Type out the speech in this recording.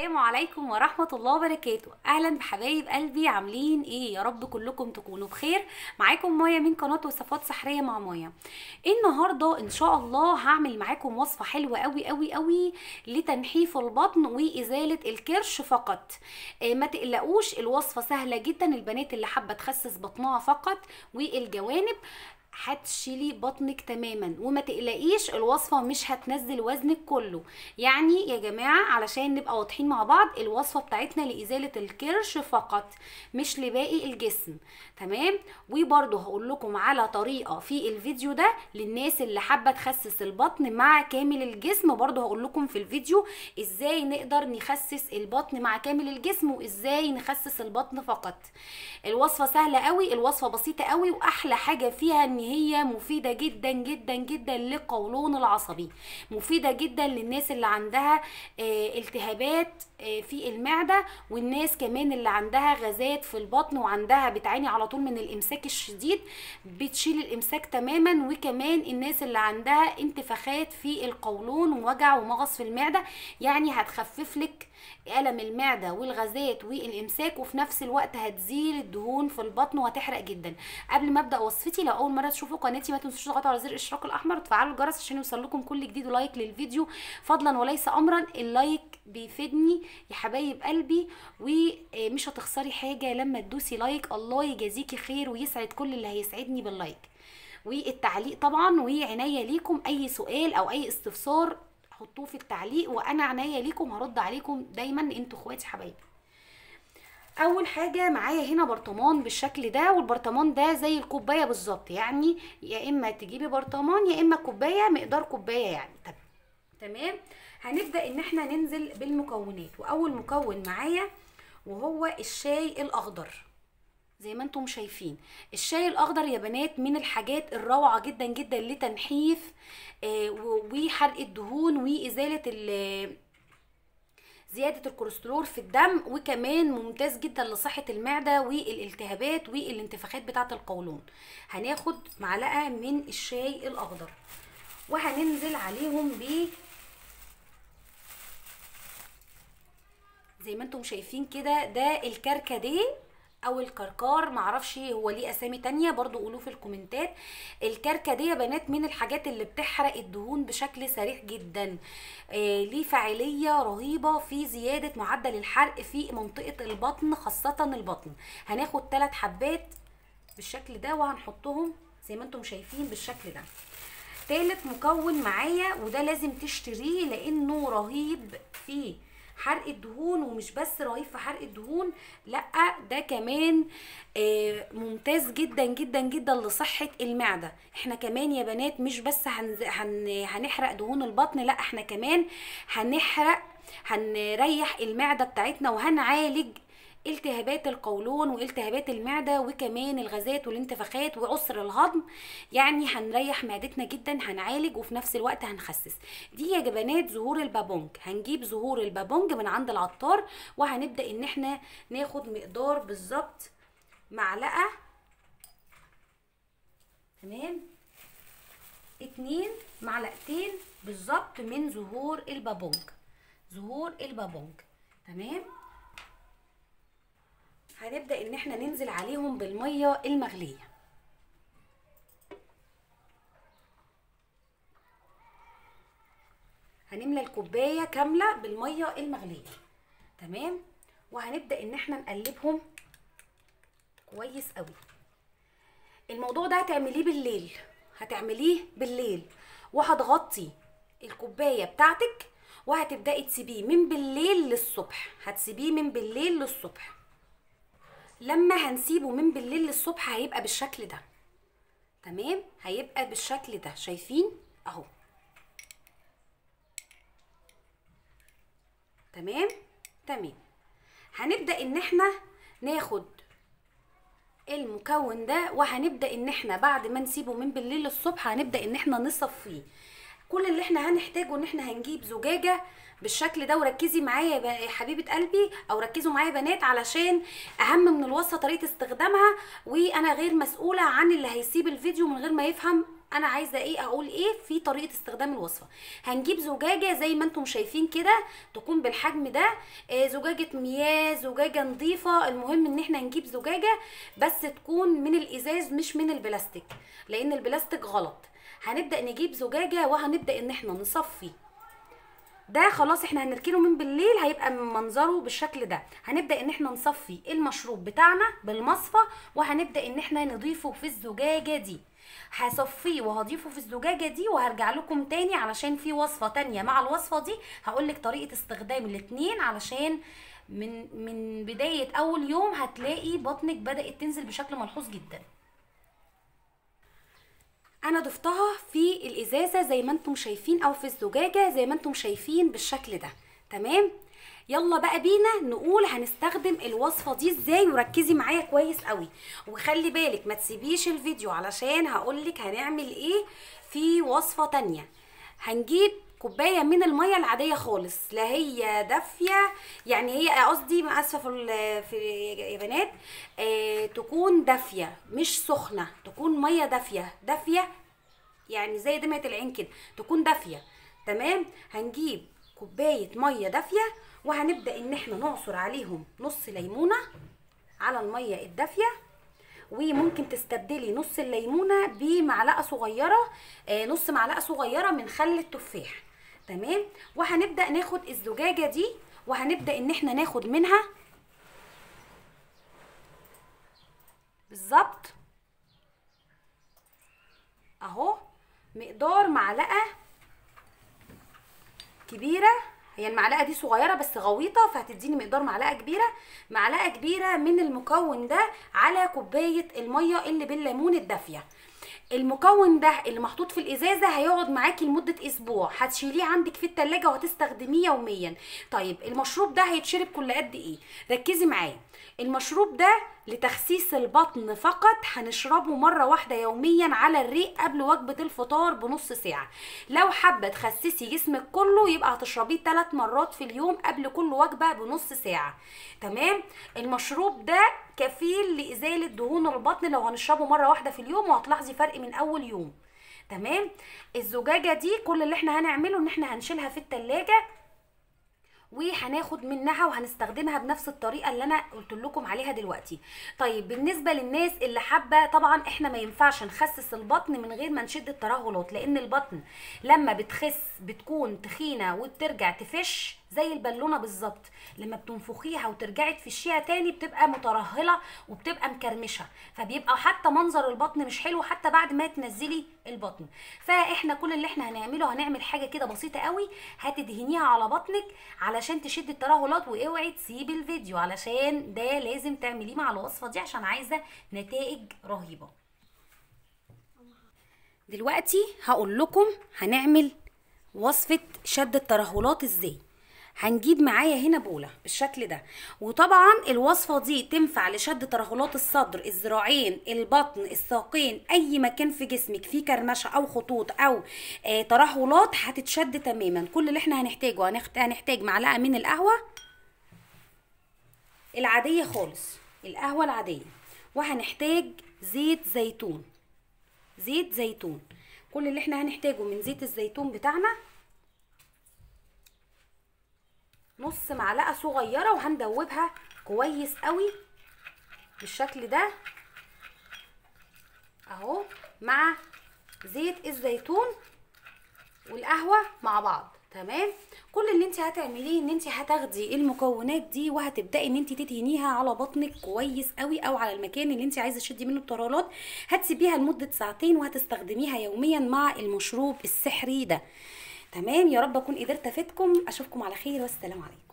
السلام عليكم ورحمة الله وبركاته أهلا بحبايب قلبي عاملين إيه يا رب كلكم تكونوا بخير معاكم مايا من قناة وصفات سحرية مع مايا النهاردة إن شاء الله هعمل معاكم وصفة حلوة قوي قوي قوي لتنحيف البطن وإزالة الكرش فقط آه ما تقلقوش الوصفة سهلة جدا البنات اللي حابة تخسس بطنها فقط والجوانب هتشيلي بطنك تماما وما تقلقيش الوصفه مش هتنزل وزنك كله يعني يا جماعه علشان نبقى واضحين مع بعض الوصفه بتاعتنا لازاله الكرش فقط مش لباقي الجسم تمام وبرده هقول لكم على طريقه في الفيديو ده للناس اللي حابه تخسس البطن مع كامل الجسم برده هقول لكم في الفيديو ازاي نقدر نخسس البطن مع كامل الجسم وازاي نخسس البطن فقط الوصفه سهله قوي الوصفه بسيطه قوي واحلى حاجه فيها ان هي مفيده جدا جدا جدا للقولون العصبي مفيده جدا للناس اللي عندها آه التهابات آه في المعده والناس كمان اللي عندها غازات في البطن وعندها بتعاني على طول من الامساك الشديد بتشيل الامساك تماما وكمان الناس اللي عندها انتفاخات في القولون ووجع ومغص في المعده يعني هتخفف لك ألم المعدة والغازات والإمساك وفي نفس الوقت هتزيل الدهون في البطن وهتحرق جدا قبل ما أبدأ وصفتي لو أول مرة تشوفوا قناتي ما تنسوش تضغطوا على زر الإشتراك الأحمر وتفعلوا الجرس عشان يوصل لكم كل جديد ولايك للفيديو فضلا وليس أمرا اللايك بيفيدني يا حبايب قلبي ومش هتخسري حاجة لما تدوسي لايك الله يجازيكي خير ويسعد كل اللي هيسعدني باللايك والتعليق طبعا وعناية ليكم أي سؤال أو أي استفسار حطوه في التعليق وانا عناية ليكم هرد عليكم دايما انتوا اخواتي حبايبي اول حاجه معايا هنا برطمان بالشكل ده والبرطمان ده زي الكوبايه بالظبط يعني يا اما تجيبي برطمان يا اما كوبايه مقدار كوبايه يعني طب تمام هنبدا ان احنا ننزل بالمكونات واول مكون معايا وهو الشاي الاخضر زي ما انتم شايفين الشاي الاخضر يا بنات من الحاجات الروعه جدا جدا لتنحيف آه وحرق الدهون وازاله زيادة الكوليسترول في الدم وكمان ممتاز جدا لصحة المعدة والالتهابات والانتفاخات بتاعة القولون هناخد معلقة من الشاي الأخضر وهننزل عليهم ب زي ما انتم شايفين كده ده الكركديه او الكركار معرفش هو ليه اسامي تانية برضو قولوه في الكومنتات الكركديه يا بنات من الحاجات اللي بتحرق الدهون بشكل سريع جدا آه ليه فاعليه رهيبه في زياده معدل الحرق في منطقه البطن خاصه البطن هناخد ثلاث حبات بالشكل ده وهنحطهم زي ما انتم شايفين بالشكل ده تالت مكون معايا وده لازم تشتريه لانه رهيب فيه حرق الدهون ومش بس رهيب في حرق الدهون لا ده كمان آه ممتاز جدا جدا جدا لصحة المعدة احنا كمان يا بنات مش بس هن هن هنحرق دهون البطن لا احنا كمان هنحرق هنريح المعدة بتاعتنا وهنعالج التهابات القولون والتهابات المعدة وكمان الغازات والانتفاخات وعسر الهضم يعني هنريح معدتنا جدا هنعالج وفي نفس الوقت هنخسس دي يا جبنات زهور البابونج هنجيب زهور البابونج من عند العطار وهنبدأ ان احنا ناخد مقدار بالظبط معلقة تمام اتنين معلقتين بالظبط من زهور البابونج زهور البابونج تمام هنبدا ان احنا ننزل عليهم بالميه المغليه هنملى الكوبايه كامله بالميه المغليه تمام وهنبدا ان احنا نقلبهم كويس قوي الموضوع ده هتعمليه بالليل هتعمليه بالليل وهتغطي الكوبايه بتاعتك وهتبداي تسيبيه من بالليل للصبح هتسيبيه من بالليل للصبح لما هنسيبه من بالليل للصبح هيبقى بالشكل ده تمام هيبقى بالشكل ده شايفين اهو تمام تمام هنبدا ان احنا ناخد المكون ده وهنبدا ان احنا بعد ما نسيبه من بالليل للصبح هنبدا ان احنا نصفيه كل اللي احنا هنحتاجه ان احنا هنجيب زجاجه بالشكل ده وركزي معايا يا حبيبه قلبي او ركزوا معايا بنات علشان اهم من الوصفه طريقه استخدامها وانا غير مسؤوله عن اللي هيسيب الفيديو من غير ما يفهم انا عايزه ايه اقول ايه في طريقه استخدام الوصفه هنجيب زجاجه زي ما انتم شايفين كده تكون بالحجم ده آه زجاجه مياه زجاجه نظيفه المهم ان احنا نجيب زجاجه بس تكون من الازاز مش من البلاستيك لان البلاستيك غلط هنبدا نجيب زجاجه وهنبدا ان احنا نصفي ده خلاص احنا هنركنه من بالليل هيبقى منظره بالشكل ده هنبدا ان احنا نصفي المشروب بتاعنا بالمصفى وهنبدا ان احنا نضيفه في الزجاجه دي هصفيه وهضيفه في الزجاجه دي وهرجع لكم تاني علشان في وصفه تانية مع الوصفه دي هقولك طريقه استخدام الاتنين علشان من من بدايه اول يوم هتلاقي بطنك بدات تنزل بشكل ملحوظ جدا انا ضفتها في الازازه زي ما انتم شايفين او في الزجاجه زي ما انتم شايفين بالشكل ده تمام يلا بقى بينا نقول هنستخدم الوصفه دي ازاي وركزي معايا كويس قوي وخلي بالك ما تسيبيش الفيديو علشان هقولك هنعمل ايه في وصفه تانية هنجيب كوبايه من الميه العاديه خالص لا هي دافيه يعني هي قصدي اسفه في في يا بنات آه تكون دافيه مش سخنه تكون ميه دافيه دافيه يعني زي دمعه العين كده تكون دافيه تمام هنجيب كوبايه ميه دافيه وهنبدا ان احنا نعصر عليهم نص ليمونه على الميه الدافيه وممكن تستبدلي نص الليمونه بمعلقه صغيره آه نص معلقه صغيره من خل التفاح تمام وهنبدا ناخد الزجاجه دي وهنبدا ان احنا ناخد منها بالظبط اهو مقدار معلقه كبيره هي المعلقه دي صغيره بس غويطه فهتديني مقدار معلقه كبيره معلقه كبيره من المكون ده على كوبايه الميه اللي بالليمون الدافيه المكون ده اللي محطوط في الازازه هيقعد معاكي لمده اسبوع هتشيليه عندك في التلاجة وهتستخدميه يوميا طيب المشروب ده هيتشرب كل قد ايه ركزي معايا المشروب ده لتخسيس البطن فقط هنشربه مرة واحدة يوميا على الريق قبل وجبة الفطار بنص ساعة لو حابة تخسسي جسمك كله يبقى هتشربيه 3 مرات في اليوم قبل كل وجبة بنص ساعة تمام المشروب ده كفيل لإزالة دهون البطن لو هنشربه مرة واحدة في اليوم وهتلاحظي فرق من أول يوم تمام الزجاجة دي كل اللي احنا هنعمله ان احنا هنشيلها في التلاجة وهناخد منها وهنستخدمها بنفس الطريقه اللي انا قلت لكم عليها دلوقتي طيب بالنسبه للناس اللي حابه طبعا احنا ما ينفعش نخسس البطن من غير ما نشد الترهلات لان البطن لما بتخس بتكون تخينه وبترجع تفش زي البالونه بالظبط لما بتنفخيها وترجعي تفشيها تاني بتبقى مترهله وبتبقى مكرمشه فبيبقى حتى منظر البطن مش حلو حتى بعد ما تنزلي البطن فاحنا كل اللي احنا هنعمله هنعمل حاجه كده بسيطه قوي هتدهنيها على بطنك علشان تشد الترهلات واوعي تسيبي الفيديو علشان ده لازم تعمليه مع الوصفه دي عشان عايزه نتائج رهيبه دلوقتي هقول لكم هنعمل وصفه شد الترهلات ازاي هنجيب معايا هنا بوله بالشكل ده وطبعا الوصفه دي تنفع لشد ترهلات الصدر الذراعين البطن الساقين اي مكان في جسمك فيه كرمشه او خطوط او آه ترهلات هتتشد تماما كل اللي احنا هنحتاجه هنحت- هنحتاج معلقه من القهوه العاديه خالص القهوه العاديه وهنحتاج زيت زيتون زيت زيتون كل اللي احنا هنحتاجه من زيت الزيتون بتاعنا نص معلقه صغيره وهندوبها كويس قوي بالشكل ده اهو مع زيت الزيتون والقهوه مع بعض تمام كل اللي انت هتعمليه ان انت هتاخدي المكونات دي وهتبداي ان انت تدهنيها على بطنك كويس قوي او على المكان اللي انت عايزه تشدي منه الترهلات هتسيبيها لمده ساعتين وهتستخدميها يوميا مع المشروب السحري ده تمام يا رب اكون قدرت افيدكم اشوفكم على خير والسلام عليكم